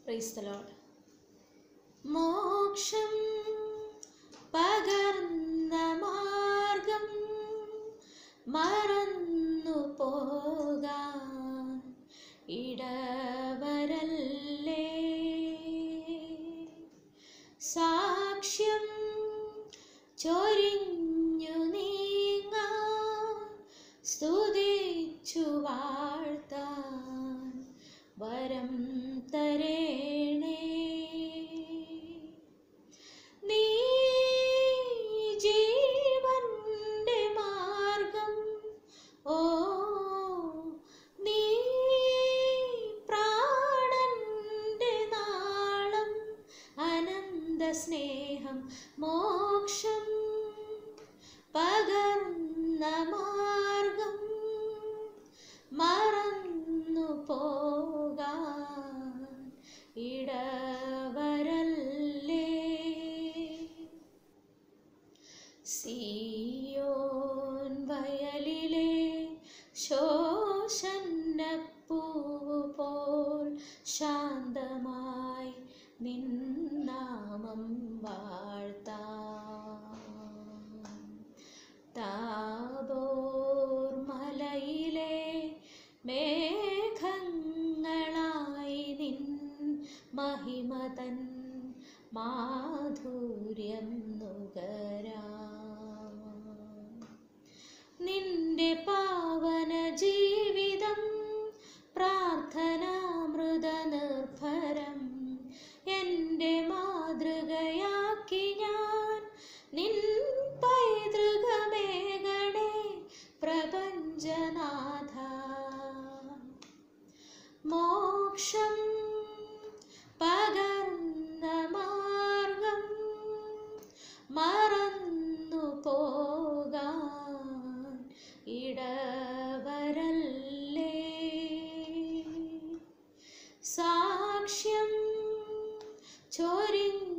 praise the Lord മോക്ഷം പകർന്ന മാർഗം മറന്നു പോകാൻ ഇടവരല്ലേ സാക്ഷ്യം ചൊരിഞ്ഞു നീങ്ങാൻ സ്തുതിച്ചു വാഴ്ത്താൻ വരം തരേണേ നീ ജീവന്റെ മാർഗം ഓ നീ പ്രാണന്റെ നാളം അനന്ത സ്നേഹം മോക്ഷം പകർന്ന മാർഗം മറന്നു പോകാൻ ഇടവരല്ലേ സിയോൻ വയലിലെ ശോഷന്നപ്പൂവ് പോൽ ശാന്തമായി നിന്നാമം വാഴ്ത്താം താബോർ മലയിലെ മേഘങ്ങളായി നിൻ മഹിമതൻ മാധുര്യം നുകരാം നിന്റെ പാവന ജീവിതം പ്രാർത്ഥനാമൃത നിർഭരം എൻ്റെ മാതൃകയാക്കി ഞാൻ നിൻ പൈതൃകമേകണേ പ്രപഞ്ചനാഥ മോക്ഷം പകർന്ന മാർഗം മറന്നു പോകാൻ ഇടവരല്ലേ സാക്ഷ്യം ചൊരിഞ്ഞു